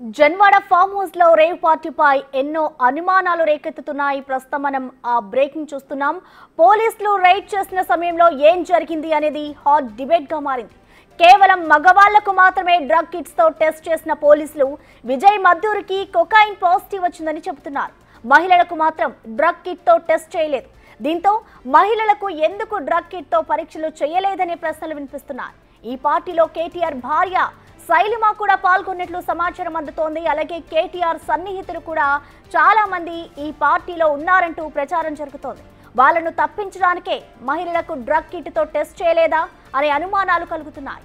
Janwada farm house లో rave పార్టీపై ఎన్నో అనుమానాలు రేకెత్తుతున్నాయి ప్రస్తుతం మనం ఆ బ్రేకింగ్ చూస్తున్నాం పోలీసులు రైడ్ చేసిన సమయంలో ఏం జరిగింది అనేది హాట్ డిబేట్ గా మారింది కేవలం మగవాళ్లకు మాత్రమే డ్రగ్ కిట్స్ తో టెస్ట్ చేసిన పోలీసులు విజయ్ మద్దూరికి కొకాయిన్ పాజిటివ్ వచ్చిందని చెబుతున్నారు మహిళలకు మాత్రం డ్రగ్ కిట్ తో టెస్ట్ చేయలేదు దీంతో మహిళలకు ఎందుకు డ్రగ్ కిట్ తో పరీక్షలు చేయలేదనే ప్రశ్నలు వినిపిస్తున్నాయి ఈ పార్టీలో కేటీఆర్ భార్య శైలిమ కూడా పాల్గొన్నట్లు సమాచారం అందుతోంది అలాగే కేటీఆర్ సన్నిహితులు కూడా చాలా మంది ఈ పార్టీలో ఉన్నారంటూ ప్రచారం జరుగుతోంది వాళ్ళను తప్పించడానికే మహిళలకు డ్రగ్ కిట్ తో టెస్ట్ చేయలేదా అనే అనుమానాలు కలుగుతున్నాయి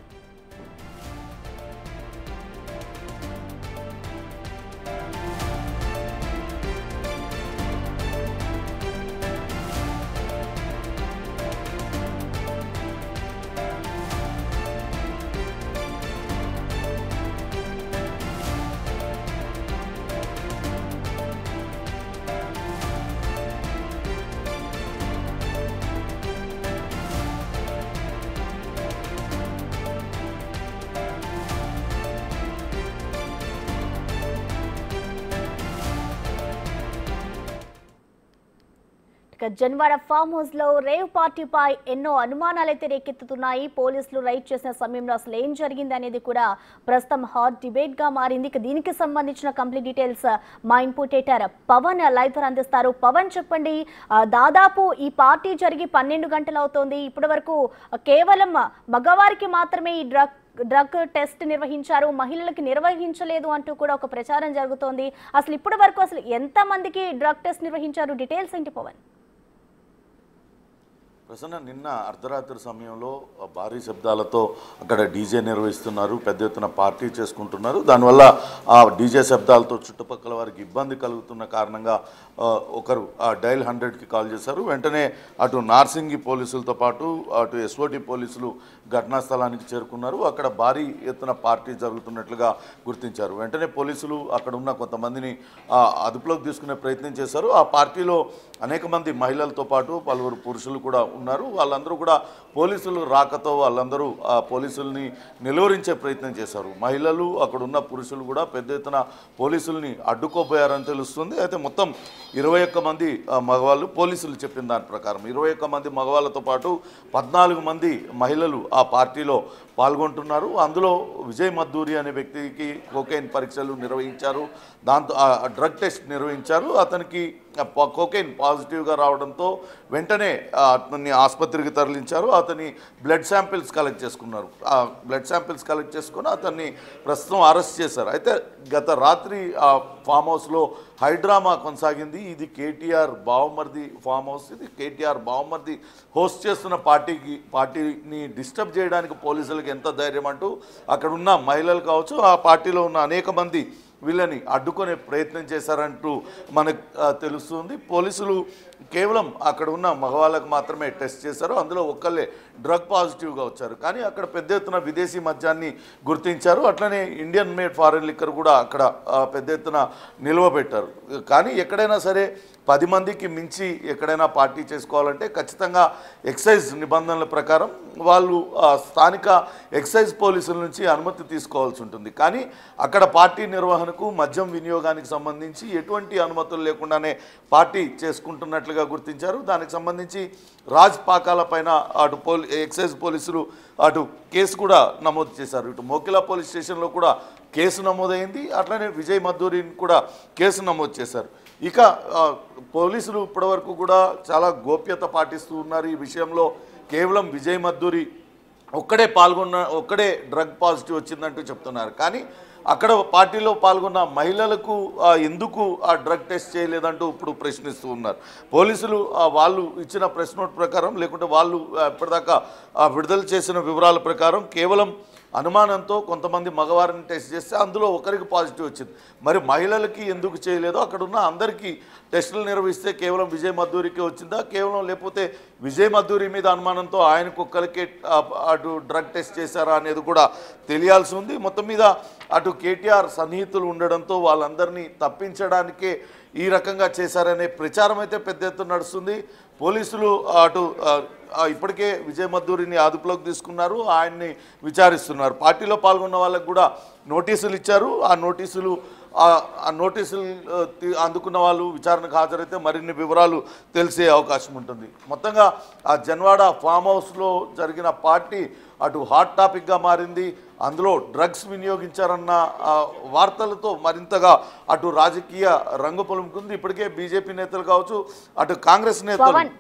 ఇక జన్వాడ ఫామ్ హౌస్ లో రేవ్ పార్టీపై ఎన్నో అనుమానాలైతే రేకెత్తుతున్నాయి పోలీసులు రైడ్ చేసిన సమయంలో అసలు ఏం జరిగింది అనేది కూడా ప్రస్తుతం హాట్ డిబేట్ గా మారింది ఇక దీనికి సంబంధించిన కంప్లీట్ డీటెయిల్స్ మా ఇంపోటేటర్ పవన్ లైవ్ ద్వారా అందిస్తారు పవన్ చెప్పండి ఆ, దాదాపు ఈ పార్టీ జరిగి పన్నెండు గంటలు అవుతోంది ఇప్పటి వరకు కేవలం మగవారికి మాత్రమే ఈ డ్రగ్ డ్రగ్ టెస్ట్ నిర్వహించారు మహిళలకు నిర్వహించలేదు అంటూ కూడా ఒక ప్రచారం జరుగుతోంది అసలు ఇప్పటి వరకు అసలు ఎంత మందికి డ్రగ్ టెస్ట్ నిర్వహించారు డీటెయిల్స్ ఏంటి పవన్ ప్రసన్న నిన్న అర్ధరాత్రి సమయంలో భారీ శబ్దాలతో అక్కడ డీజే నిర్వహిస్తున్నారు పెద్ద ఎత్తున పార్టీ చేసుకుంటున్నారు దానివల్ల ఆ డీజే శబ్దాలతో చుట్టుపక్కల వారికి ఇబ్బంది కలుగుతున్న కారణంగా ఆ, ఒకరు ఆ డైల్ హండ్రెడ్కి కాల్ చేశారు వెంటనే అటు నార్సింగి పోలీసులతో పాటు అటు ఎస్ఓటి పోలీసులు ఘటనా స్థలానికి చేరుకున్నారు అక్కడ భారీ ఎత్తున పార్టీ జరుగుతున్నట్లుగా గుర్తించారు వెంటనే పోలీసులు అక్కడ ఉన్న కొంతమందిని ఆ, అదుపులోకి తీసుకునే ప్రయత్నం చేశారు ఆ పార్టీలో అనేక మంది మహిళలతో పాటు పలువురు పురుషులు కూడా ఉన్నారు వాళ్ళందరూ కూడా పోలీసులు రాకతో వాళ్ళందరూ ఆ పోలీసుల్ని నిలువరించే ప్రయత్నం చేశారు మహిళలు అక్కడ ఉన్న పురుషులు కూడా పెద్ద ఎత్తున పోలీసుల్ని అడ్డుకోపోయారని తెలుస్తుంది అయితే మొత్తం ఇరవై ఒక్క మంది ఆ, మగవాళ్ళు పోలీసులు చెప్పిన దాని ప్రకారం ఇరవై ఒక్క మంది మగవాళ్ళతో పాటు పద్నాలుగు మంది మహిళలు ఆ పార్టీలో పాల్గొంటున్నారు అందులో విజయ్ మద్దూరి అనే వ్యక్తికి కోకైన్ పరీక్షలు నిర్వహించారు దాంతో ఆ డ్రగ్ టెస్ట్ నిర్వహించారు అతనికి ఆ ప- కోకైన్ పాజిటివ్గా రావడంతో వెంటనే ఆ, అతన్ని ఆసుపత్రికి తరలించారు అతని బ్లడ్ శాంపిల్స్ కలెక్ట్ చేసుకున్నారు ఆ బ్లడ్ శాంపిల్స్ కలెక్ట్ చేసుకుని అతన్ని ప్రస్తుతం అరెస్ట్ చేశారు అయితే గత రాత్రి ఆ ఫామ్ హౌస్లో హైడ్రామా కొనసాగింది ఇది కేటీఆర్ బావమర్ది ఫామ్ హౌస్ ఇది కేటీఆర్ బావమర్ది హోస్ట్ చేస్తున్న పార్టీకి పార్టీని డిస్టర్బ్ చేయడానికి పోలీసులకు ఎంత ధైర్యం అంటూ అక్కడ ఉన్న మహిళలు కావచ్చు ఆ పార్టీలో ఉన్న అనేక మంది వీళ్ళని అడ్డుకునే ప్రయత్నం చేశారంటూ మనకు ఆ, తెలుస్తుంది పోలీసులు కేవలం అక్కడ ఉన్న మగవాళ్ళకు మాత్రమే టెస్ట్ చేశారు అందులో ఒక్కళ్ళే డ్రగ్ పాజిటివ్గా వచ్చారు కానీ అక్కడ పెద్ద ఎత్తున విదేశీ మద్యాన్ని గుర్తించారు అట్లనే ఇండియన్ మేడ్ ఫారెన్ లిక్కర్ కూడా అక్కడ ఆ, పెద్ద ఎత్తున నిల్వ పెట్టారు కానీ ఎక్కడైనా సరే పది మందికి మించి ఎక్కడైనా పార్టీ చేసుకోవాలంటే ఖచ్చితంగా ఎక్సైజ్ నిబంధనల ప్రకారం వాళ్ళు ఆ, స్థానిక ఎక్సైజ్ పోలీసుల నుంచి అనుమతి తీసుకోవాల్సి ఉంటుంది కానీ అక్కడ పార్టీ నిర్వహణకు మద్యం వినియోగానికి సంబంధించి ఎటువంటి అనుమతులు లేకుండానే పార్టీ చేసుకుంటున్నట్లుగా గుర్తించారు దానికి సంబంధించి రాజ్ పాకాల పైన అటు పోలీ ఎక్సైజ్ పోలీసులు అటు కేసు కూడా నమోదు చేశారు ఇటు మోకిలా పోలీస్ స్టేషన్లో కూడా కేసు నమోదైంది అట్లనే విజయ్ మద్దూరిని కూడా కేసు నమోదు చేశారు ఇక ఆ, పోలీసులు ఇప్పటివరకు కూడా చాలా గోప్యత పాటిస్తూ ఉన్నారు ఈ విషయంలో కేవలం విజయ్ మద్దూరి ఒక్కడే పాల్గొన్న ఒక్కడే డ్రగ్ పాజిటివ్ వచ్చిందంటూ చెప్తున్నారు కానీ అక్కడ పార్టీలో పాల్గొన్న మహిళలకు ఆ, ఎందుకు ఆ డ్రగ్ టెస్ట్ చేయలేదంటూ ఇప్పుడు ప్రశ్నిస్తూ ఉన్నారు పోలీసులు ఆ, వాళ్ళు ఇచ్చిన ప్రెస్ నోట్ ప్రకారం లేకుంటే వాళ్ళు ఆ, ఇప్పటిదాకా ఆ, విడుదల చేసిన వివరాల ప్రకారం కేవలం అనుమానంతో కొంతమంది మగవారిని టెస్ట్ చేస్తే అందులో ఒకరికి పాజిటివ్ వచ్చింది మరి మహిళలకి ఎందుకు చేయలేదో అక్కడ ఉన్న అందరికీ టెస్టులు నిర్వహిస్తే కేవలం విజయ్ మద్దూరికి వచ్చిందా కేవలం లేకపోతే విజయ్ మద్దూరి మీద అనుమానంతో ఆయనకు ఒక్కరికే ఆ, అటు డ్రగ్ టెస్ట్ చేశారా అనేది కూడా తెలియాల్సి ఉంది మొత్తం మీద అటు కేటీఆర్ సన్నిహితులు ఉండడంతో వాళ్ళందరినీ తప్పించడానికే ఈ రకంగా చేశారనే ప్రచారం అయితే పెద్ద ఎత్తున నడుస్తుంది పోలీసులు అటు ఆ, ఆ, ఇప్పటికే విజయ్ మద్దూరిని అదుపులోకి తీసుకున్నారు ఆయన్ని విచారిస్తున్నారు పార్టీలో పాల్గొన్న వాళ్ళకు కూడా నోటీసులు ఇచ్చారు ఆ నోటీసులు ఆ- ఆ నోటీసులు ఆ, తీ- అందుకున్న వాళ్ళు విచారణకు హాజరైతే మరిన్ని వివరాలు తెలిసే అవకాశం ఉంటుంది మొత్తంగా ఆ జన్వాడ ఫామ్ హౌస్లో జరిగిన పార్టీ అటు హాట్ టాపిక్గా మారింది అందులో డ్రగ్స్ వినియోగించారన్న ఆ, వార్తలతో మరింతగా అటు రాజకీయ రంగు పొలుముకుంది ఇప్పటికే బీజేపీ నేతలు కావచ్చు అటు కాంగ్రెస్ నేతలు పవన్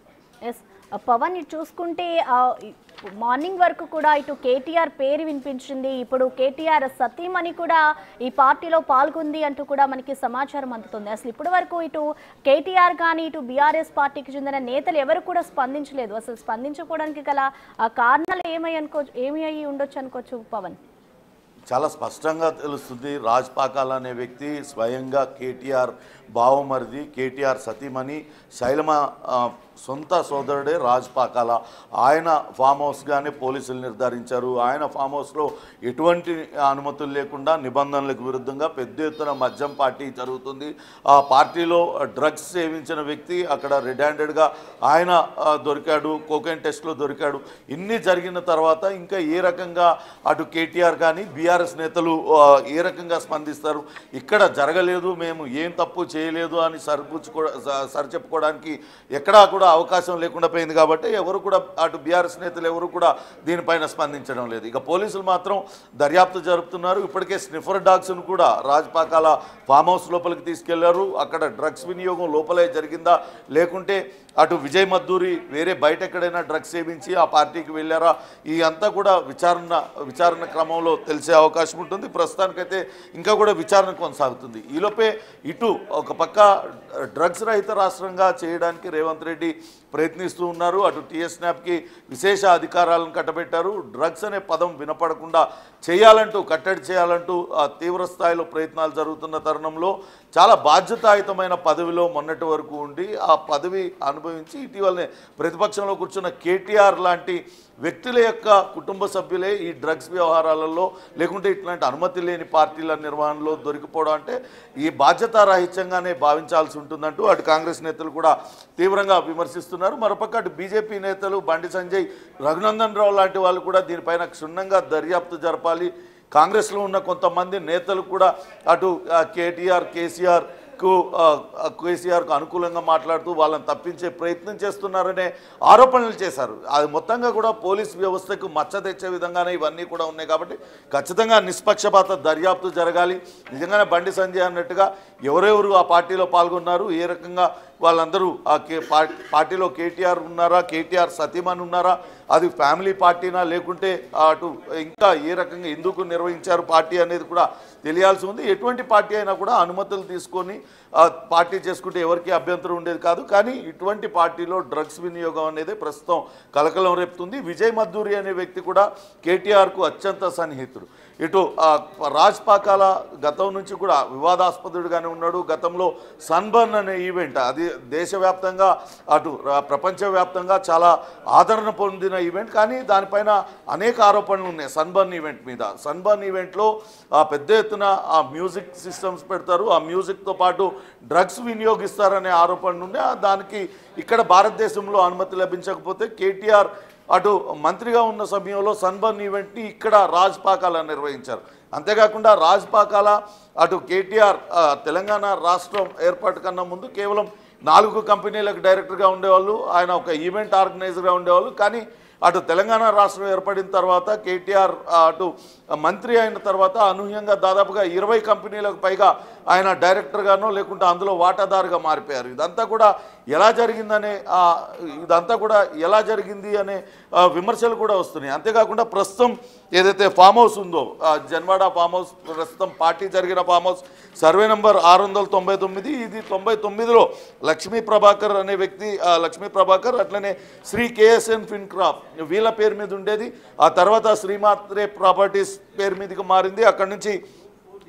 ఎస్ పవన్ ఇటు చూసుకుంటే ఆ, ఈ మార్నింగ్ వరకు కూడా ఇటు కేటీఆర్ పేరు వినిపించింది ఇప్పుడు కేటీఆర్ సతీమణి కూడా ఈ పార్టీలో పాల్గొంది అంటూ కూడా మనకి సమాచారం అందుతుంది అసలు ఇప్పటి వరకు ఇటు కేటీఆర్ కానీ ఇటు బీఆర్ఎస్ పార్టీకి చెందిన నేతలు ఎవరు కూడా స్పందించలేదు అసలు స్పందించుకోవడానికి గల ఆ కారణాలు ఏమై అనుకో ఏమి అయి ఉండొచ్చు అనుకోవచ్చు పవన్ చాలా స్పష్టంగా తెలుస్తుంది రాజ్ పాకాల అనే వ్యక్తి స్వయంగా కేటీఆర్ బావమరిది కేటీఆర్ సతీమణి శైలమ ఆ, సొంత సోదరుడే రాజ్ పాకాల ఆయన ఫామ్ హౌస్గానే పోలీసులు నిర్ధారించారు ఆయన ఫామ్ హౌస్లో ఎటువంటి అనుమతులు లేకుండా నిబంధనలకు విరుద్ధంగా పెద్ద ఎత్తున మద్యం పార్టీ జరుగుతుంది ఆ పార్టీలో డ్రగ్స్ సేవించిన వ్యక్తి అక్కడ రెడ్ హ్యాండెడ్గా ఆయన ఆ, దొరికాడు కోకెన్ టెస్ట్లో దొరికాడు ఇన్ని జరిగిన తర్వాత ఇంకా ఏ రకంగా అటు కేటీఆర్ కానీ బీఆర్ఎస్ నేతలు ఆ, ఏ రకంగా స్పందిస్తారు ఇక్కడ జరగలేదు మేము ఏం తప్పు చేయలేదు అని సరిపుచ్చుకో స- సరిచెప్పుకోవడానికి ఎక్కడా కూడా అవకాశం లేకుండా పోయింది కాబట్టి ఎవరు కూడా అటు బీఆర్ఎస్ నేతలు ఎవరు కూడా దీనిపైన స్పందించడం లేదు ఇక పోలీసులు మాత్రం దర్యాప్తు జరుపుతున్నారు ఇప్పటికే స్నిఫర్ డాగ్స్ను కూడా రాజపాకాల ఫామ్ హౌస్ లోపలికి తీసుకెళ్లారు అక్కడ డ్రగ్స్ వినియోగం లోపలే జరిగిందా లేకుంటే అటు విజయ్ మద్దూరి వేరే బయట ఎక్కడైనా డ్రగ్స్ సేవించి ఆ పార్టీకి వెళ్ళారా ఈ అంతా కూడా విచారణ విచారణ క్రమంలో తెలిసే అవకాశం ఉంటుంది ప్రస్తుతానికైతే ఇంకా కూడా విచారణ కొనసాగుతుంది ఈలోపే ఇటు ఒక పక్క డ్రగ్స్ రహిత రాష్ట్రంగా చేయడానికి రేవంత్ రెడ్డి ప్రయత్నిస్తూ ఉన్నారు అటు టీఎస్ స్నాప్కి విశేష అధికారాలను కట్టబెట్టారు డ్రగ్స్ అనే పదం వినపడకుండా చేయాలంటూ కట్టడి చేయాలంటూ ఆ, తీవ్ర స్థాయిలో ప్రయత్నాలు జరుగుతున్న తరుణంలో చాలా బాధ్యతాయుతమైన పదవిలో మొన్నటి వరకు ఉండి ఆ పదవి అనుభవించి ఇటీవలనే ప్రతిపక్షంలో కూర్చున్న కేటీఆర్ లాంటి వ్యక్తుల యొక్క కుటుంబ సభ్యులే ఈ డ్రగ్స్ వ్యవహారాలలో లేకుంటే ఇట్లాంటి అనుమతి లేని పార్టీల నిర్వహణలో దొరికిపోవడం అంటే ఈ బాధ్యతారాహిత్యంగానే భావించాల్సి ఉంటుందంటూ అటు కాంగ్రెస్ నేతలు కూడా తీవ్రంగా విమర్శిస్తున్నారు మరోపక్క అటు బీజేపీ నేతలు బండి సంజయ్ రఘునందన్ రావు లాంటి వాళ్ళు కూడా దీనిపైన క్షుణ్ణంగా దర్యాప్తు జరపాలి కాంగ్రెస్లో ఉన్న కొంతమంది నేతలు కూడా అటు ఆ, కేటీఆర్ కేసీఆర్ కు ఆ, ఆ, కేసీఆర్కు అనుకూలంగా మాట్లాడుతూ వాళ్ళని తప్పించే ప్రయత్నం చేస్తున్నారనే ఆరోపణలు చేశారు అది మొత్తంగా కూడా పోలీస్ వ్యవస్థకు మచ్చ తెచ్చే విధంగానే ఇవన్నీ కూడా ఉన్నాయి కాబట్టి ఖచ్చితంగా నిష్పక్షపాత దర్యాప్తు జరగాలి నిజంగానే బండి సంజయ్ అన్నట్టుగా ఎవరెవరు ఆ పార్టీలో పాల్గొన్నారు ఏ రకంగా వాళ్ళందరూ ఆ కే పా- పార్టీలో కేటీఆర్ ఉన్నారా కేటీఆర్ సతీమణి ఉన్నారా అది ఫ్యామిలీ పార్టీనా లేకుంటే అటు ఇంకా ఏ రకంగా ఎందుకు నిర్వహించారు పార్టీ అనేది కూడా తెలియాల్సి ఉంది ఎటువంటి పార్టీ అయినా కూడా అనుమతులు తీసుకొని ఆ, పార్టీ చేసుకుంటే ఎవరికి అభ్యంతరం ఉండేది కాదు కానీ ఇటువంటి పార్టీలో డ్రగ్స్ వినియోగం అనేది ప్రస్తుతం కలకలం రేపుతుంది విజయ్ మద్దూరి అనే వ్యక్తి కూడా కేటీఆర్కు అత్యంత సన్నిహితుడు ఇటు ఆ, రాజ్ పాకాల గతం నుంచి కూడా వివాదాస్పదుడుగానే ఉన్నాడు గతంలో సన్బర్న్ అనే ఈవెంట్ అది దేశవ్యాప్తంగా అటు రా- ప్రపంచవ్యాప్తంగా చాలా ఆదరణ పొందిన ఈవెంట్ కానీ దానిపైన అనేక ఆరోపణలు ఉన్నాయి సన్బర్న్ ఈవెంట్ మీద సన్బర్న్ ఈవెంట్లో ఆ, పెద్ద ఎత్తున ఆ మ్యూజిక్ సిస్టమ్స్ పెడతారు ఆ మ్యూజిక్తో పాటు డ్రగ్స్ వినియోగిస్తారనే ఆరోపణలు ఉన్నాయి ఆ, దానికి ఇక్కడ భారతదేశంలో అనుమతి లభించకపోతే కేటీఆర్ అటు మంత్రిగా ఉన్న సమయంలో సన్బర్న్ ఈవెంట్ని ఇక్కడ రాజ్ పాకాల నిర్వహించారు అంతేకాకుండా రాజ్ పాకాల అటు కేటీఆర్ ఆ, తెలంగాణ రాష్ట్రం ఏర్పాటు కన్నా ముందు కేవలం నాలుగు కంపెనీలకు డైరెక్టర్గా ఉండేవాళ్ళు ఆయన ఒక ఈవెంట్ ఆర్గనైజర్గా ఉండేవాళ్ళు కానీ అటు తెలంగాణ రాష్ట్రం ఏర్పడిన తర్వాత కేటీఆర్ ఆ, అటు మంత్రి అయిన తర్వాత అనూహ్యంగా దాదాపుగా ఇరవై కంపెనీలకు పైగా ఆయన డైరెక్టర్గానో లేకుంటే అందులో వాటాదారుగా మారిపోయారు ఇదంతా కూడా ఎలా జరిగిందనే ఆ, ఇదంతా కూడా ఎలా జరిగింది అనే ఆ, విమర్శలు కూడా వస్తున్నాయి అంతేకాకుండా ప్రస్తుతం ఏదైతే ఫామ్ హౌస్ ఉందో ఆ, జన్వాడ ఫామ్ హౌస్ ప్రస్తుతం పార్టీ జరిగిన ఫామ్ హౌస్ సర్వే నెంబర్ ఆరు వందల తొంభై తొమ్మిది ఇది తొంభై తొమ్మిదిలో లక్ష్మీ ప్రభాకర్ అనే వ్యక్తి ఆ, లక్ష్మీ ప్రభాకర్ అట్లనే శ్రీ కేఎస్ఎన్ ఫిన్క్రాప్ వీళ్ళ పేరు మీద ఉండేది ఆ తర్వాత శ్రీమాత్రే ప్రాపర్టీస్ పేరు మీదకి మారింది అక్కడి నుంచి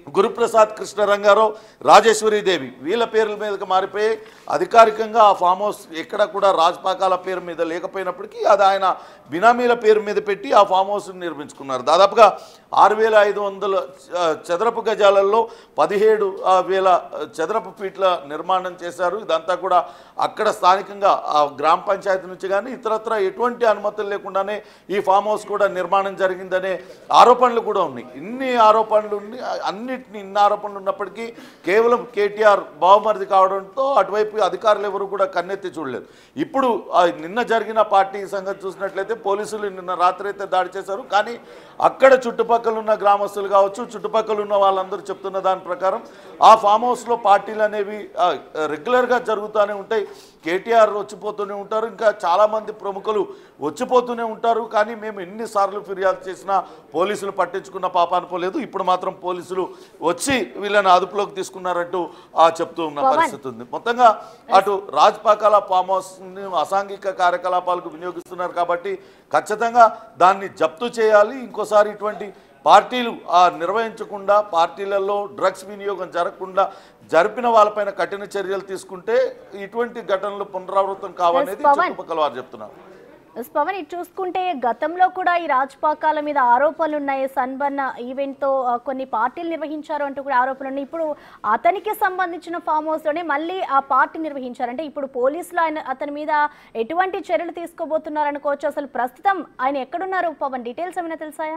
గురుప్రసాద్ కృష్ణరంగారావు రాజేశ్వరి దేవి వీళ్ళ పేర్ల మీదకి మారిపోయి అధికారికంగా ఆ ఫామ్ హౌస్ ఎక్కడ కూడా రాజపాకాల పేరు మీద లేకపోయినప్పటికీ అది ఆయన బినామీల పేరు మీద పెట్టి ఆ ఫామ్ హౌస్ని నిర్మించుకున్నారు దాదాపుగా ఆరు వేల ఐదు వందల ఆ, చదరపు గజాలలో పదిహేడు ఆ, వేల చదరపు ఫీట్ల నిర్మాణం చేశారు ఇదంతా కూడా అక్కడ స్థానికంగా ఆ గ్రామ పంచాయతీ నుంచి కానీ ఇతరత్ర ఎటువంటి అనుమతులు లేకుండానే ఈ ఫామ్ హౌస్ కూడా నిర్మాణం జరిగిందనే ఆరోపణలు కూడా ఉన్నాయి ఇన్ని ఆరోపణలు ఉన్ని అన్నిటిని ఇన్ని ఆరోపణలు ఉన్నప్పటికీ కేవలం కేటీఆర్ బావమరిది కావడంతో అటువైపు అధికారులు ఎవరు కూడా కన్నెత్తి చూడలేదు ఇప్పుడు ఆ నిన్న జరిగిన పార్టీ సంగతి చూసినట్లయితే పోలీసులు నిన్న రాత్రి అయితే దాడి చేశారు కానీ అక్కడ చుట్టుపక్కల ఉన్న గ్రామస్తులు కావచ్చు చుట్టుపక్కల ఉన్న వాళ్ళందరూ చెప్తున్న దాని ప్రకారం ఆ ఫామ్ హౌస్లో పార్టీలు అనేవి ఆ, రెగ్యులర్గా జరుగుతూనే ఉంటాయి కేటీఆర్ వచ్చిపోతూనే ఉంటారు ఇంకా చాలామంది ప్రముఖులు వచ్చిపోతూనే ఉంటారు కానీ మేము ఎన్నిసార్లు ఫిర్యాదు చేసినా పోలీసులు పట్టించుకున్న పాపాను పోలేదు ఇప్పుడు మాత్రం పోలీసులు వచ్చి వీళ్ళని అదుపులోకి తీసుకున్నారంటూ ఆ చెప్తూ ఉన్న పవన్. పరిస్థితి ఉంది మొత్తంగా అటు రాజ్పాకాల ఫామ్ హౌస్ని అసాంఘిక కార్యకలాపాలకు వినియోగిస్తున్నారు కాబట్టి ఖచ్చితంగా దాన్ని జప్తు చేయాలి ఇంకోసారి ఇటువంటి పార్టీలు ఆ నిర్వహించకుండా పార్టీలలో డ్రగ్స్ వినియోగం జరగకుండా జరిపిన వాళ్ళపైన కఠిన చర్యలు తీసుకుంటే ఇటువంటి ఘటనలు పునరావృతం కావనేది Yes, పవన్. చుట్టుపక్కల వారు చెప్తున్నారు ఎస్ పవన్ ఇది చూసుకుంటే గతంలో కూడా ఈ రాజపాకాల మీద ఆరోపణలు ఉన్నాయి సన్బర్న్ ఈవెంట్తో ఆ, కొన్ని పార్టీలు నిర్వహించారు అంటూ కూడా ఆరోపణలు ఉన్నాయి ఇప్పుడు అతనికి సంబంధించిన ఫామ్ హౌస్లోనే మళ్ళీ ఆ పార్టీ నిర్వహించారు అంటే ఇప్పుడు పోలీసులు ఆయన అతని మీద ఎటువంటి చర్యలు తీసుకోబోతున్నారు అనుకోవచ్చు అసలు ప్రస్తుతం ఆయన ఎక్కడున్నారు పవన్ డీటెయిల్స్ ఏమైనా తెలుసాయా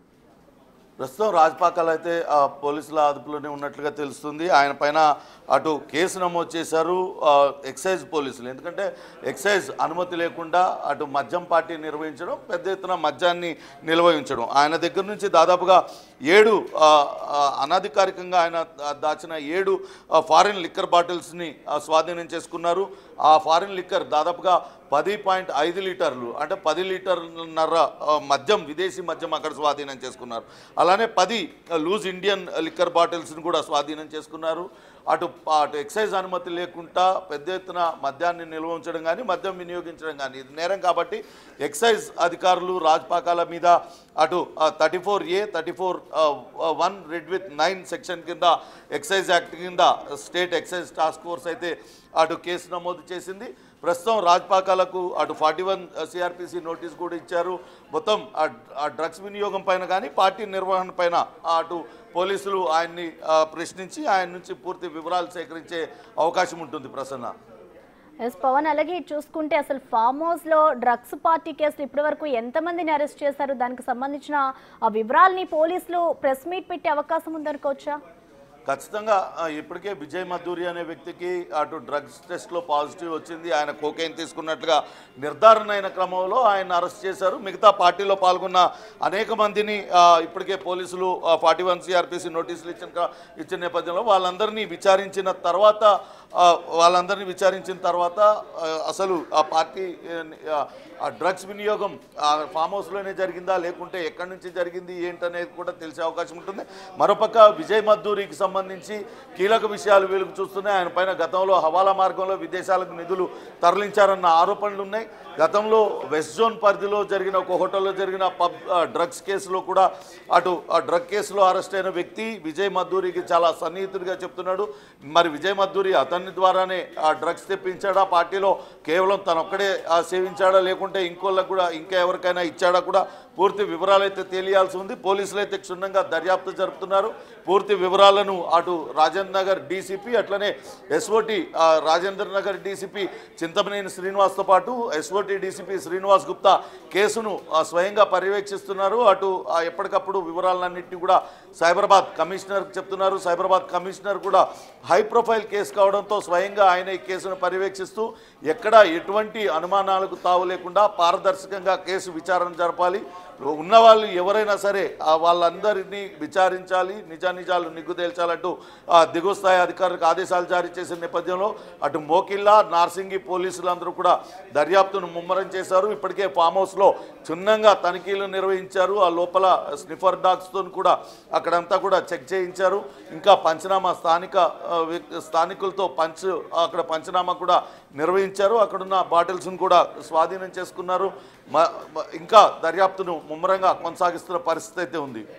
ప్రస్తుతం రాజపాకాలు అయితే ఆ, పోలీసుల అదుపులోనే ఉన్నట్లుగా తెలుస్తుంది ఆయన పైన అటు కేసు నమోదు చేశారు ఆ, ఎక్సైజ్ పోలీసులు ఎందుకంటే ఎక్సైజ్ అనుమతి లేకుండా అటు మద్యం పార్టీ నిర్వహించడం పెద్ద ఎత్తున మద్యాన్ని నిల్వ ఉంచడం ఆయన దగ్గర నుంచి దాదాపుగా ఏడు ఆ, ఆ, అనధికారికంగా ఆయన దా- దాచిన ఏడు ఆ, ఫారిన్ లిక్కర్ బాటిల్స్ని ఆ, స్వాధీనం చేసుకున్నారు ఆ ఫారిన్ లిక్కర్ దాదాపుగా పది పాయింట్ ఐదు లీటర్లు అంటే పది లీటర్లన్నర ఆ, మద్యం విదేశీ మద్యం అక్కడ స్వాధీనం చేసుకున్నారు అలానే పది లూజ్ ఇండియన్ లిక్కర్ బాటిల్స్ని కూడా స్వాధీనం చేసుకున్నారు అటు అటు ఎక్సైజ్ అనుమతి లేకుండా పెద్ద ఎత్తున మద్యాన్ని నిల్వ ఉంచడం కానీ మద్యం వినియోగించడం కానీ ఇది నేరం కాబట్టి ఎక్సైజ్ అధికారులు రాజ్పాకాల మీద అటు thirty four A thirty four one read with nine section కింద ఎక్సైజ్ యాక్ట్ కింద స్టేట్ ఎక్సైజ్ టాస్క్ ఫోర్స్ అయితే అటు కేసు నమోదు చేసింది ప్రస్తుతం రాజ్పాకాలకు అటు ఫార్టీ వన్ సిఆర్పిసి నోటీస్ కూడా ఇచ్చారు మొత్తం ఆ- ఆ డ్రగ్స్ వినియోగం పైన కానీ పార్టీ నిర్వహణ పైన అటు పోలీసులు ఆయన్ని ఆ, ప్రశ్నించి ఆయన నుంచి పూర్తి వివరాలు సేకరించే అవకాశం ఉంటుంది ప్రసన్న ఎస్ పవన్ అలాగే ఇటు చూసుకుంటే అసలు ఫామ్ హౌస్ లో డ్రగ్స్ పార్టీ కేసులు ఇప్పటి వరకు ఎంతమందిని అరెస్ట్ చేశారు దానికి సంబంధించిన ఆ వివరాల్ని పోలీసులు ప్రెస్ మీట్ పెట్టే అవకాశం ఉందనుకోవచ్చా ఖచ్చితంగా ఆ, ఇప్పటికే విజయ్ మధూరి అనే వ్యక్తికి అటు డ్రగ్స్ టెస్ట్లో పాజిటివ్ వచ్చింది ఆయన కోకైన్ తీసుకున్నట్లుగా నిర్ధారణ అయిన క్రమంలో ఆయన అరెస్ట్ చేశారు మిగతా పార్టీలో పాల్గొన్న అనేక మందిని ఆ, ఇప్పటికే పోలీసులు ఫార్టీ వన్ సిఆర్పిసి నోటీసులు ఇచ్చిన క- ఇచ్చిన నేపథ్యంలో వాళ్ళందరినీ విచారించిన తర్వాత ఆ, వాళ్ళందరినీ విచారించిన తర్వాత ఆ, అసలు ఆ పార్టీ ఆ, ఆ డ్రగ్స్ వినియోగం ఆ ఫామ్ హౌస్లోనే జరిగిందా లేకుంటే ఎక్కడి నుంచి జరిగింది ఏంటనేది కూడా తెలిసే అవకాశం ఉంటుంది మరోపక్క విజయ్ మద్దూరికి సంబంధించి కీలక విషయాలు వెలుగు చూస్తున్నాయి ఆయన పైన గతంలో హవాలా మార్గంలో విదేశాలకు నిధులు తరలించారన్న ఆరోపణలు ఉన్నాయి గతంలో వెస్ట్ జోన్ పరిధిలో జరిగిన ఒక హోటల్లో జరిగిన పబ్ ఆ, డ్రగ్స్ కేసులో కూడా అటు ఆ డ్రగ్ కేసులో అరెస్ట్ అయిన వ్యక్తి విజయ్ మద్దూరికి చాలా సన్నిహితుడిగా చెప్తున్నాడు మరి విజయ్ మద్దూరి అతని ద్వారానే ఆ డ్రగ్స్ తెప్పించాడా పార్టీలో కేవలం తనొక్కడే ఆ, సేవించాడా లేకుంటే ఇంకోళ్ళకు కూడా ఇంకా ఎవరికైనా ఇచ్చాడా కూడా పూర్తి వివరాలు అయితే తెలియాల్సి ఉంది పోలీసులు అయితే క్షుణ్ణంగా దర్యాప్తు జరుపుతున్నారు పూర్తి వివరాలను అటు రాజేంద్ర నగర్ డీసీపీ అట్లనే ఎస్ఓటి రాజేంద్ర నగర్ డీసీపీ చింతమనేని శ్రీనివాస్తో పాటు ఎస్ఓటి డీసీపీ శ్రీనివాస్ గుప్తా కేసును ఆ, స్వయంగా పర్యవేక్షిస్తున్నారు అటు ఆ, ఎప్పటికప్పుడు వివరాలన్నింటినీ కూడా సైబరాబాద్ కమిషనర్ చెప్తున్నారు సైబరాబాద్ కమిషనర్ కూడా హై ప్రొఫైల్ కేసు కావడంతో స్వయంగా ఆయన ఈ కేసును పర్యవేక్షిస్తూ ఎక్కడ ఎటువంటి అనుమానాలకు తావు లేకుండా పారదర్శకంగా కేసు విచారణ జరపాలి ఉన్నవాళ్ళు ఎవరైనా సరే ఆ వాళ్ళందరినీ విచారించాలి నిజానిజాలు నిగ్గు తేల్చాలంటూ ఆ, దిగువ స్థాయి అధికారులకు ఆదేశాలు జారీ చేసిన నేపథ్యంలో అటు మోకిల్లా నార్సింగి పోలీసులందరూ కూడా దర్యాప్తును ముమ్మరం చేశారు ఇప్పటికే ఫామ్ హౌస్లో క్షుణ్ణంగా తనిఖీలు నిర్వహించారు ఆ లోపల స్నిఫర్ డాగ్స్తో కూడా అక్కడంతా కూడా చెక్ చేయించారు ఇంకా పంచనామా స్థానిక ఆ, వ్యక్- స్థానికులతో పంచ్ అక్కడ పంచనామా కూడా నిర్వహించారు అక్కడున్న బాటిల్స్ను కూడా స్వాధీనం చేసుకున్నారు మ- మ- ఇంకా దర్యాప్తును ముమ్మరంగా కొనసాగిస్తున్న పరిస్థితి అయితే ఉంది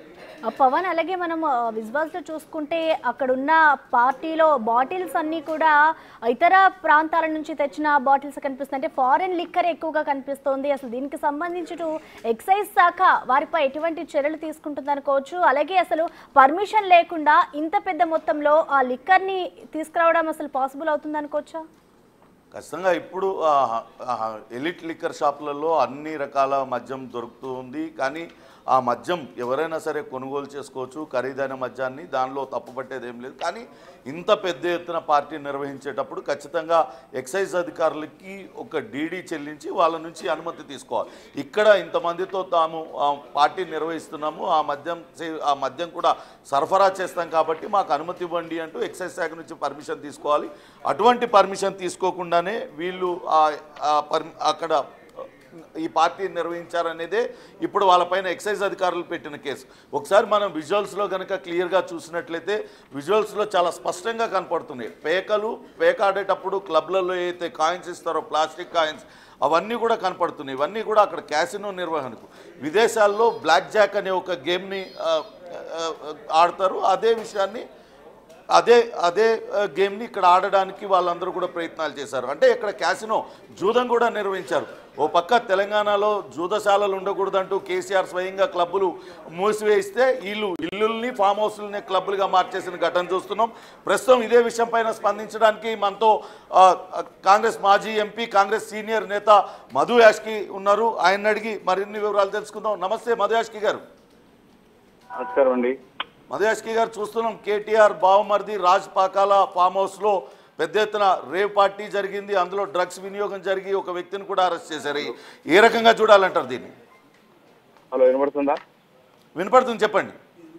ఆ పవన్ అలాగే మనం విజువల్స్ లో చూసుకుంటే అక్కడున్న పార్టీలో బాటిల్స్ అన్ని కూడా ఇతర ప్రాంతాల నుంచి తెచ్చిన బాటిల్స్ కనిపిస్తుంది అంటే ఫారెన్ లిక్కర్ ఎక్కువగా కనిపిస్తోంది అసలు దీనికి సంబంధించి ఎక్సైజ్ శాఖ వారిపై ఎటువంటి చర్యలు తీసుకుంటుంది అనుకోవచ్చు అలాగే అసలు పర్మిషన్ లేకుండా ఇంత పెద్ద మొత్తంలో ఆ లిక్కర్ ని తీసుకురావడం అసలు పాసిబుల్ అవుతుంది అనుకోవచ్చా ఖచ్చితంగా ఇప్పుడు ఆ, ఆ, ఎలిట్ లిక్కర్ షాపులలో అన్ని రకాల మద్యం దొరుకుతూ ఉంది కానీ ఆ మద్యం ఎవరైనా సరే కొనుగోలు చేసుకోవచ్చు ఖరీదైన మద్యాన్ని దానిలో తప్పుపట్టేది ఏం లేదు కానీ ఇంత పెద్ద ఎత్తున పార్టీ నిర్వహించేటప్పుడు ఖచ్చితంగా ఎక్సైజ్ అధికారులకి ఒక డీడీ చెల్లించి వాళ్ళ నుంచి అనుమతి తీసుకోవాలి ఇక్కడ ఇంతమందితో తాము ఆ, పార్టీ నిర్వహిస్తున్నాము ఆ మద్యం సే- ఆ మద్యం కూడా సరఫరా చేస్తాం కాబట్టి మాకు అనుమతి ఇవ్వండి అంటూ ఎక్సైజ్ శాఖ నుంచి పర్మిషన్ తీసుకోవాలి అటువంటి పర్మిషన్ తీసుకోకుండానే వీళ్ళు ఆ- ఆ పర్మి అక్కడ ఈ పార్టీ నిర్వహించారనేదే ఇప్పుడు వాళ్ళపైన ఎక్సైజ్ అధికారులు పెట్టిన కేసు ఒకసారి మనం విజువల్స్లో కనుక క్లియర్గా చూసినట్లయితే విజువల్స్లో చాలా స్పష్టంగా కనపడుతున్నాయి పేకలు పేక ఆడేటప్పుడు క్లబ్లలో ఏదైతే కాయిన్స్ ఇస్తారో ప్లాస్టిక్ కాయిన్స్ అవన్నీ కూడా కనపడుతున్నాయి ఇవన్నీ కూడా అక్కడ క్యాసినో నిర్వహణకు విదేశాల్లో బ్లాక్ జాక్ అనే ఒక గేమ్ని ఆ, ఆ, ఆడతారు అదే విషయాన్ని అదే అదే ఆ, గేమ్ని ఇక్కడ ఆడడానికి వాళ్ళందరూ కూడా ప్రయత్నాలు చేశారు అంటే ఇక్కడ క్యాసినో జూదం కూడా నిర్వహించారు ఓ పక్క తెలంగాణలో జూదశాలలు ఉండకూడదంటూ కేసీఆర్ స్వయంగా క్లబ్బులు మూసివేయిస్తే వీళ్ళు ఇల్లుల్ని ఫామ్ హౌస్లని క్లబ్బులుగా మార్చేసిన ఘటన చూస్తున్నాం ప్రస్తుతం ఇదే విషయం పైన స్పందించడానికి మనతో ఆ, ఆ, కాంగ్రెస్ మాజీ ఎంపీ కాంగ్రెస్ సీనియర్ నేత మధు యాష్కి ఉన్నారు ఆయన అడిగి మరిన్ని వివరాలు తెలుసుకుందాం నమస్తే మధు యాష్కి గారు నమస్కారం అండి మధుయాష్కి గారు చూస్తున్నాం కేటీఆర్ బావమర్ది రాజ్ పాకాల ఫామ్ హౌస్లో పెద్ద ఎత్తున రేవ్ పార్టీ జరిగింది అందులో డ్రగ్స్ వినియోగం జరిగి ఒక వ్యక్తిని కూడా అరెస్ట్ చేశారు ఈ- ఏ రకంగా చూడాలంటారు దీన్ని హలో వినబడుతుందా వినపడుతుంది చెప్పండి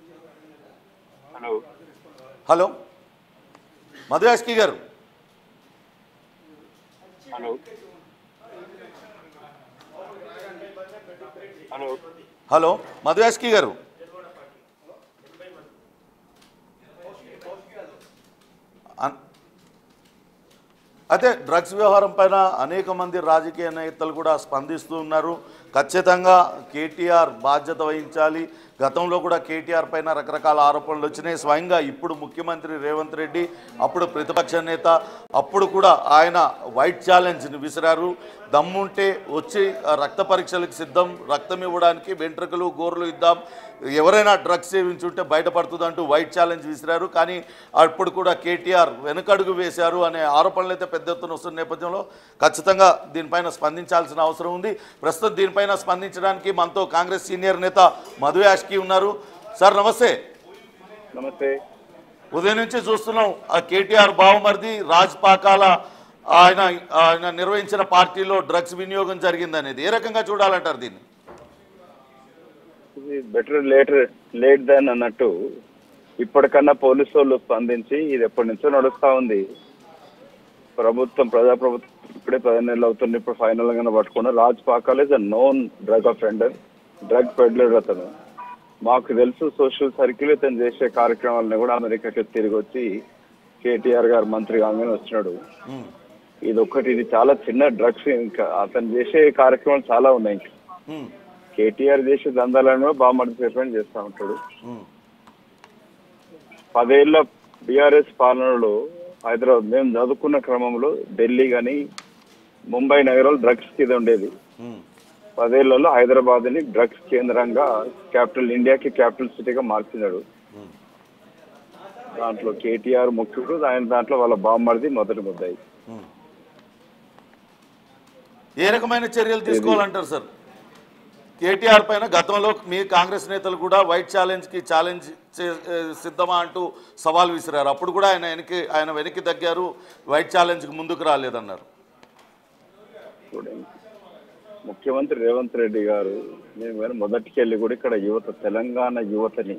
హలో హలో మధుయాష్కి గారు హలో హలో హలో మధుయాష్కి గారు అన్- అయితే డ్రగ్స్ వ్యవహారం పైన అనేక మంది రాజకీయ నేతలు కూడా స్పందిస్తూ ఉన్నారు ఖచ్చితంగా కేటీఆర్ బాధ్యత వహించాలి గతంలో కూడా కేటీఆర్ పైన రకరకాల ఆరోపణలు వచ్చినాయి స్వయంగా ఇప్పుడు ముఖ్యమంత్రి రేవంత్ రెడ్డి అప్పుడు ప్రతిపక్ష నేత అప్పుడు కూడా ఆయన వైట్ ఛాలెంజ్ని విసిరారు దమ్ముంటే వచ్చి ఆ, రక్త పరీక్షలకు సిద్ధం రక్తం ఇవ్వడానికి వెంట్రుకలు గోర్లు ఇద్దాం ఎవరైనా డ్రగ్స్ సేవించుంటే బయటపడుతుందంటూ వైట్ ఛాలెంజ్ విసిరారు కానీ అప్పుడు కూడా కేటీఆర్ వెనుకడుగు వేశారు అనే ఆరోపణలు అయితే పెద్ద ఎత్తున వస్తున్న నేపథ్యంలో ఖచ్చితంగా దీనిపైన స్పందించాల్సిన అవసరం ఉంది ప్రస్తుతం దీనిపైన స్పందించడానికి మనతో కాంగ్రెస్ సీనియర్ నేత మధు యాష్కి ఉన్నారు సార్ నమస్తే నమస్తే ఉదయం నుంచి చూస్తున్నాం ఆ కేటీఆర్ బావమర్ది రాజ్ పాకాల ఆయన ఆయన నిర్వహించిన పార్టీలో డ్రగ్స్ వినియోగం జరిగిందనేది ఏ రకంగా చూడాలంటారు దీన్ని ఇది బెటర్ లేటర్ లేట్ దాన్ అన్నట్టు ఇప్పటికన్నా పోలీసు వాళ్ళు స్పందించి ఇది ఎప్పటి నుంచో నడుస్తా ఉంది ప్రభుత్వం ప్రజాప్రభుత్వం ఇప్పుడే పది నెలలు అవుతుంది ఇప్పుడు ఫైనల్ గా పట్టుకున్న Raj Pakal is a known drug offender drug peddler అతను మాకు తెలుసు సోషల్ సర్కిల్ ఇతను చేసే కార్యక్రమాలను కూడా అమెరికాకి తిరిగి వచ్చి కేటీఆర్ గారు మంత్రి కాగానే వచ్చినాడు ఉమ్, ఇది ఒక్కటి ఇది చాలా చిన్న డ్రగ్స్ ఇంకా అతను చేసే కార్యక్రమాలు చాలా ఉన్నాయి ఇంకా ఉమ్, కేటీఆర్ చేసే దందాలను కూడా బాగా మర్చిపోయి చేస్తా ఉంటాడు ఉమ్, పదేళ్ల బీఆర్ఎస్ పాలనలో హైదరాబాద్ మేము చదువుకున్న క్రమంలో ఢిల్లీ కానీ ముంబై నగరంలో డ్రగ్స్ కింద ఉండేది ఉమ్. పదేళ్లలో హైదరాబాద్ ని డ్రగ్స్ కేంద్రంగా క్యాపిటల్ ఇండియాకి క్యాపిటల్ సిటీగా మార్చినాడు దాంట్లో కేటీఆర్ ముఖ్యుడు ఆయన దాంట్లో వాళ్ళ బామ్మడిది మొదటి ముద్దాయి ఏ రకమైన చర్యలు తీసుకోవాలంటారు సార్ కేటీఆర్ పైన గతంలో మీ కాంగ్రెస్ నేతలు కూడా వైట్ ఛాలెంజ్ కి ఛాలెంజ్ చే- ఏ, సిద్ధమా అంటూ సవాల్ విసిరారు అప్పుడు కూడా ఆయన వెనక్కి ఆయన వెనక్కి తగ్గారు వైట్ ఛాలెంజ్ కి ముందుకు రాలేదన్నారు చూడండి ముఖ్యమంత్రి రేవంత్ రెడ్డి గారు మేము కానీ మొదటికెళ్ళి కూడా ఇక్కడ యువత తెలంగాణ యువతని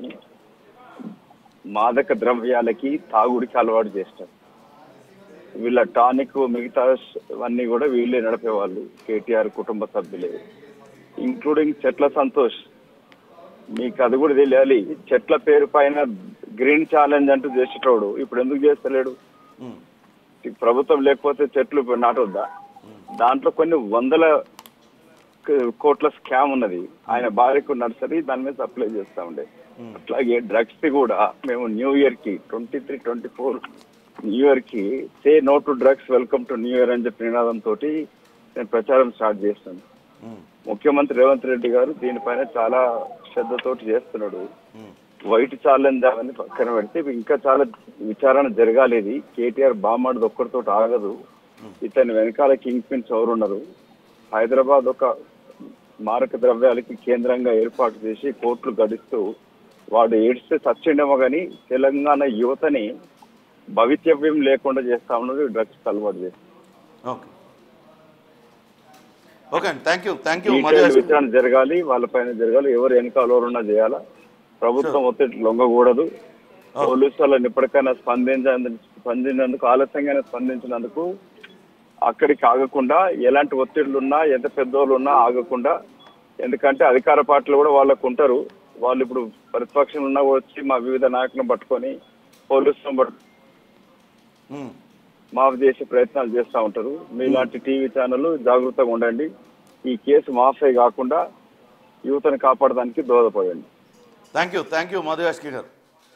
మాదక ద్రవ్యాలకి తాగుడికి అలవాటు చేస్తారు వీళ్ళ టానిక్ మిగతా అన్నీ కూడా వీళ్ళే నడిపేవాళ్ళు కేటీఆర్ కుటుంబ సభ్యులే ఇంక్లూడింగ్ చెట్ల సంతోష్ మీకు అది కూడా తెలియాలి చెట్ల పేరు పైన గ్రీన్ ఛాలెంజ్ అంటూ చేసేటోడు ఇప్పుడు ఎందుకు చేస్తలేడు ఉమ్, ఈ ప్రభుత్వం లేకపోతే చెట్లు నాటొద్దా దాంట్లో కొన్ని వందల క- కోట్ల స్కామ్ ఉన్నది ఆయన భార్యకు నర్సరీ దాని మీద సప్లై చేస్తా ఉండే అట్లాగే డ్రగ్స్ కూడా మేము న్యూ ఇయర్ కి twenty three twenty four new year కి say no to drugs welcome to new year అని చెప్పి నినాదంతో నేను ప్రచారం స్టార్ట్ చేస్తాను ఉమ్, ముఖ్యమంత్రి రేవంత్ రెడ్డి గారు దీనిపైన చాలా శ్రద్ధతోటి చేస్తున్నాడు ఉమ్, వైట్ ఛాలెంజ్ అని పక్కన పెడితే ఇంకా చాలా విచారణ జరగాలి ఇది కేటీఆర్ బామ్మడిది ఒక్కరితో ఆగదు ఇతని వెనకాల కింగ్ పిన్స్ ఎవరున్నారు హైదరాబాద్ ఒక మారక ద్రవ్యాలకి కేంద్రంగా ఏర్పాటు చేసి కోర్టులు గడిస్తూ వాడు ఏడ్స్తే చచ్చిండేమో కానీ తెలంగాణ యువతని భవితవ్యం లేకుండా చేస్తా ఉన్నది డ్రగ్స్ అలవాటు చేస్తారు ఓకే ఓకే అండి thank you thank you detail విచారణ జరగాలి వాళ్ళపైన జరగాలి ఎవరు వెనకాల ఎవరున్నా చేయాలా ప్రభుత్వం ఒత్తిడి లొంగకూడదు పోలీసు వాళ్ళని ఇప్పటికైనా స్పందించ స్పందించినందుకు ఆలస్యంగానే స్పందించినందుకు అక్కడికి ఆగకుండా ఎలాంటి ఒత్తిళ్లు ఉన్నా ఎంత పెద్దోళ్ళు ఉన్నా ఆగకుండా ఎందుకంటే అధికార పార్టీలు కూడా వాళ్ళకు ఉంటారు వాళ్ళు ఇప్పుడు ప్రతిపక్షంలో ఉన్నా వచ్చి మా వివిధ నాయకులను పట్టుకొని పోలీసులను పట్టు ఉమ్, మాఫ్ చేసే ప్రయత్నాలు చేస్తూ ఉంటారు మీలాంటి టీవీ ఛానల్ జాగ్రత్తగా ఉండండి ఈ కేసు మాఫే కాకుండా యువతను కాపాడడానికి దోహదపడండి thank you thank you Madhu Yaskhi గారు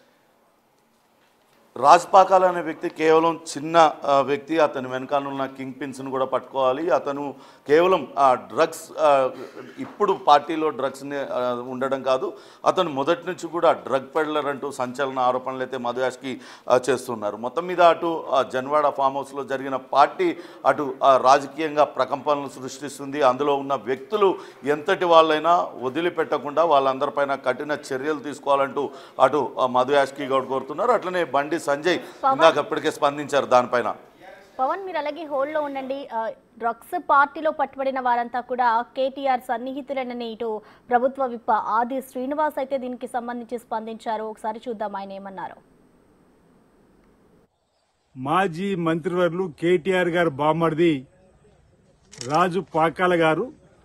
రాజ్ పాకాల్ అనే వ్యక్తి కేవలం చిన్న ఆ, వ్యక్తి అతని వెనకాల ఉన్న కింగ్ పిన్స్ను కూడా పట్టుకోవాలి అతను కేవలం ఆ, డ్రగ్స్ ఆ, ఇప్పుడు పార్టీలో డ్రగ్స్ని ఆ, ఉండడం కాదు అతను మొదటి నుంచి కూడా డ్రగ్ పెడ్లర్ అంటూ సంచలన ఆరోపణలు అయితే మధుయాష్కి ఆ, చేస్తున్నారు మొత్తం మీద అటు ఆ, జన్వాడ ఫామ్ హౌస్లో జరిగిన పార్టీ అటు ఆ, రాజకీయంగా ప్రకంపనలు సృష్టిస్తుంది అందులో ఉన్న వ్యక్తులు ఎంతటి వాళ్ళైనా వదిలిపెట్టకుండా వాళ్ళందరిపైన కఠిన చర్యలు తీసుకోవాలంటూ అటు ఆ, మధు యాష్కి గౌడ్ కోరుతున్నారు అట్లనే బండి సంజయ్ ఇందాక ఇప్పటికే స్పందించారు దానిపైన పవన్ మీరు అలాగే హోల్డ్లో ఉండండి ఆ, డ్రగ్స్ పార్టీలో పట్టుబడిన వారంతా కూడా కేటీఆర్ సన్నిహితులేనని ఇటు ప్రభుత్వ విప్ ఆది శ్రీనివాస్ అయితే దీనికి సంబంధించి స్పందించారు ఒకసారి చూద్దాం ఆయన ఏమన్నారు మాజీ మంత్రివర్యులు కేటీఆర్ గారు బామ్మర్ది రాజు పాకాల గారు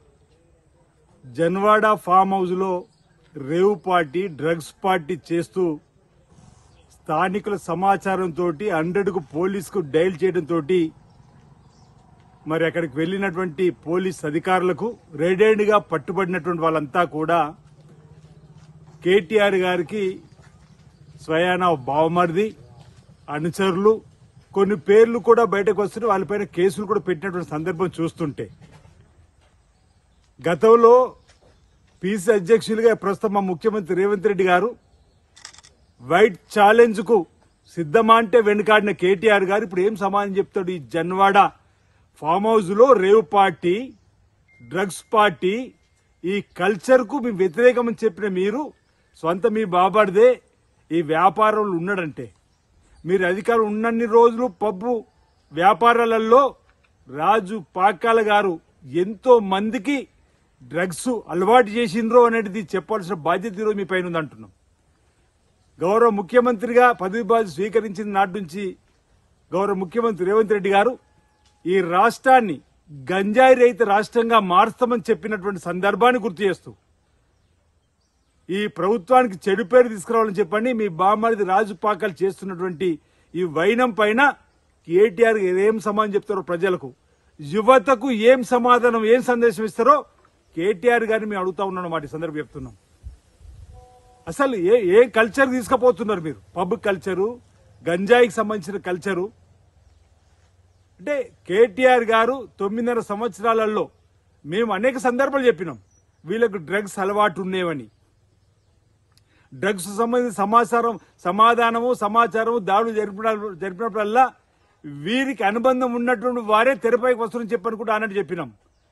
జన్వాడ ఫామ్ హౌస్లో రేవు పార్టీ డ్రగ్స్ పార్టీ చేస్తూ స్థానికుల సమాచారంతో హండ్రెడ్కు పోలీసుకు డైల్ చేయడంతో మరి అక్కడికి వెళ్ళినటువంటి పోలీస్ అధికారులకు రెడెండ్గా పట్టుబడినటువంటి వాళ్ళంతా కూడా కేటీఆర్ గారికి స్వయాన బావమరిది అనుచరులు కొన్ని పేర్లు కూడా బయటకు వస్తుంటే వాళ్ళపైన కేసులు కూడా పెట్టినటువంటి సందర్భం చూస్తుంటే గతంలో పీసీ అధ్యక్షులుగా ప్రస్తుతం మా ముఖ్యమంత్రి రేవంత్ రెడ్డి గారు వైట్ ఛాలెంజ్ కు సిద్ధమా అంటే వెనుకాడిన కేటీఆర్ గారు ఇప్పుడు ఏం సమాధానం చెప్తాడు ఈ జన్వాడ ఫామ్ హౌస్ లో రేవ్ పార్టీ డ్రగ్స్ పార్టీ ఈ కల్చర్ కు మీ వ్యతిరేకమని చెప్పిన మీరు సొంత మీ బాబాడిదే ఈ వ్యాపారంలో ఉన్నాడంటే మీరు అధికారం ఉన్నన్ని రోజులు పబ్బు వ్యాపారాలలో రాజు పాకాల గారు ఎంతో మందికి డ్రగ్స్ అలవాటు చేసిండ్రో అనేది చెప్పాల్సిన బాధ్యత ఈరోజు మీ పైన ఉంది అంటున్నాం గౌరవ ముఖ్యమంత్రిగా పదవి బాధ్యత స్వీకరించిన నాటి నుంచి గౌరవ ముఖ్యమంత్రి రేవంత్ రెడ్డి గారు ఈ రాష్ట్రాన్ని గంజాయి రహిత రాష్ట్రంగా మారుస్తామని చెప్పినటువంటి సందర్భాన్ని గుర్తు చేస్తూ ఈ ప్రభుత్వానికి చెడు పేరు తీసుకురావాలని చెప్పండి మీ బామ్మడిది రాజు పాకాలు చేస్తున్నటువంటి ఈ వైనం పైన కేటీఆర్ ఏం సమాధానం చెప్తారో ప్రజలకు యువతకు ఏం సమాధానం ఏం సందేశం ఇస్తారో కేటీఆర్ గారిని మేము అడుగుతా ఉన్నాం మాట ఈ సందర్భం చెప్తున్నాం అసలు ఏ ఏ కల్చర్ తీసుకుపోతున్నారు మీరు పబ్ కల్చరు గంజాయికి సంబంధించిన కల్చరు అంటే కేటీఆర్ గారు తొమ్మిదిన్నర సంవత్సరాలలో మేము అనేక సందర్భాలు చెప్పినాం వీళ్ళకు డ్రగ్స్ అలవాటు ఉండేవని డ్రగ్స్ సంబంధించిన సమాచారం సమాధానము సమాచారము దాడులు జరిపిన జరిపినప్పుడల్లా వీరికి అనుబంధం ఉన్నటువంటి వారే తెరపైకి వస్తారని చెప్పని కూడా అన్నట్టు చెప్పినాం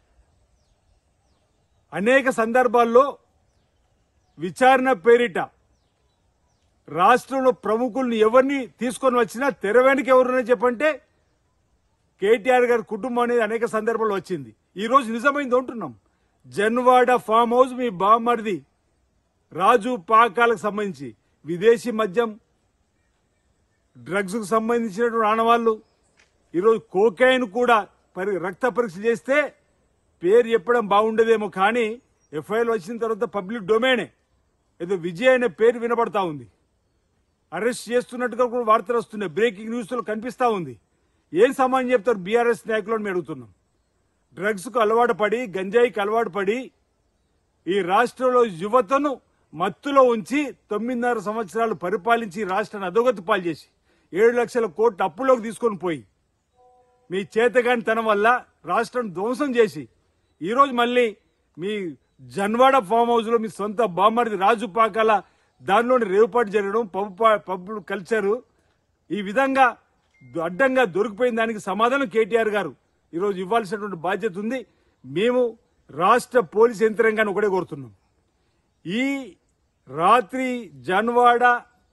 అనేక సందర్భాల్లో విచారణ పేరిట రాష్ట్రంలో ప్రముఖుల్ని ఎవరిని తీసుకొని వచ్చినా తెర వెనుక ఎవరున్నా చెప్పంటే కేటీఆర్ గారి కుటుంబం అనేది అనేక సందర్భాల్లో వచ్చింది ఈ రోజు నిజమైంది అంటున్నాం జన్వాడ ఫామ్ హౌస్ మీ బామ్మరిది రాజు పాకాలకు సంబంధించి విదేశీ మద్యం డ్రగ్స్ కు సంబంధించినటువంటి ఆనవాళ్లు ఈరోజు కోకైన్ కూడా పరి రక్త పరీక్ష చేస్తే పేరు చెప్పడం బాగుండేదేమో కానీ ఎఫ్ఐఆర్ వచ్చిన తర్వాత పబ్లిక్ డొమైనే ఏదో విజయ్ అనే పేరు వినబడతా ఉంది అరెస్ట్ చేస్తున్నట్టుగా కూడా వార్తలు వస్తున్నాయి బ్రేకింగ్ న్యూస్ లో కనిపిస్తా ఉంది ఏం సమాధానం చెప్తారు బీఆర్ఎస్ నాయకులు అని మేము అడుగుతున్నాం డ్రగ్స్ కు అలవాటు పడి గంజాయికి అలవాటు పడి ఈ రాష్ట్రంలో యువతను మత్తులో ఉంచి తొమ్మిదిన్నర సంవత్సరాలు పరిపాలించి రాష్ట్రాన్ని అధోగతి పాలు చేసి ఏడు లక్షల కోట్లు అప్పులోకి తీసుకొని పోయి మీ చేతగాని తనం వల్ల రాష్ట్రం ధ్వంసం చేసి ఈరోజు మళ్ళీ మీ జన్వాడ ఫామ్ హౌస్ లో మీ సొంత బామ్మరిది రాజు పాకాల దానిలోని రేవుపాటు జరగడం పబ్ పా- పబ్ కల్చరు ఈ విధంగా ద- అడ్డంగా దొరికిపోయిన దానికి సమాధానం కేటీఆర్ గారు ఈరోజు ఇవ్వాల్సినటువంటి బాధ్యత ఉంది మేము రాష్ట్ర పోలీస్ యంత్రాంగాన్ని ఒకటే కోరుతున్నాం ఈ రాత్రి జన్వాడ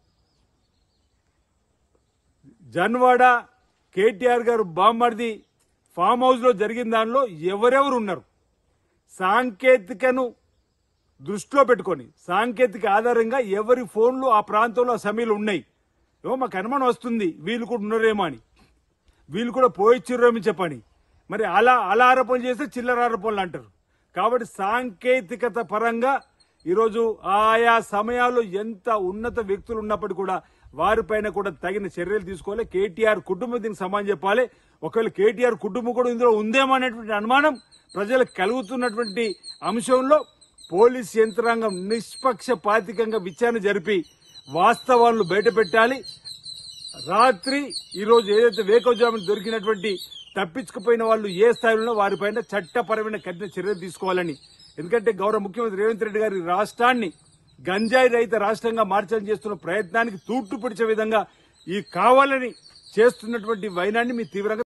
జన్వాడ కేటీఆర్ గారు బామ్మర్ది ఫామ్ హౌస్ లో జరిగిన దానిలో ఎవరెవరు ఉన్నారు సాంకేతికను దృష్టిలో పెట్టుకొని సాంకేతిక ఆధారంగా ఎవరి ఫోన్లు ఆ ప్రాంతంలో ఆ సమయంలో ఉన్నాయి ఏమో మాకు అనుమానం వస్తుంది వీళ్ళు కూడా ఉన్నారేమో అని వీళ్ళు కూడా పోయిచ్చిర్రేమని చెప్పని మరి అలా అలా ఆరోపణలు చేస్తే చిల్లర ఆరోపణలు అంటారు కాబట్టి సాంకేతికత పరంగా ఈరోజు ఆయా సమయాల్లో ఎంత ఉన్నత వ్యక్తులు ఉన్నప్పటికీ కూడా వారిపైన కూడా తగిన చర్యలు తీసుకోవాలి కేటీఆర్ కుటుంబం దీనికి సమానం చెప్పాలి ఒకవేళ కేటీఆర్ కుటుంబం కూడా ఇందులో ఉందేమో అనేటువంటి అనుమానం ప్రజలకు కలుగుతున్నటువంటి అంశంలో పోలీస్ యంత్రాంగం నిష్పక్షపాతికంగా విచారణ జరిపి వాస్తవాలను బయటపెట్టాలి రాత్రి ఈ రోజు ఏదైతే వేకోజామున దొరికినటువంటి తప్పించుకుపోయిన వాళ్ళు ఏ స్థాయిలో వారిపైన చట్టపరమైన కఠిన చర్యలు తీసుకోవాలని ఎందుకంటే గౌరవ ముఖ్యమంత్రి రేవంత్ రెడ్డి గారి రాష్ట్రాన్ని గంజాయి రహిత రాష్ట్రంగా మార్చాలని చేస్తున్న ప్రయత్నానికి తూట్లు పిడిచే విధంగా ఈ కావాలని చేస్తున్నటువంటి వైనాన్ని మీ తీవ్రంగా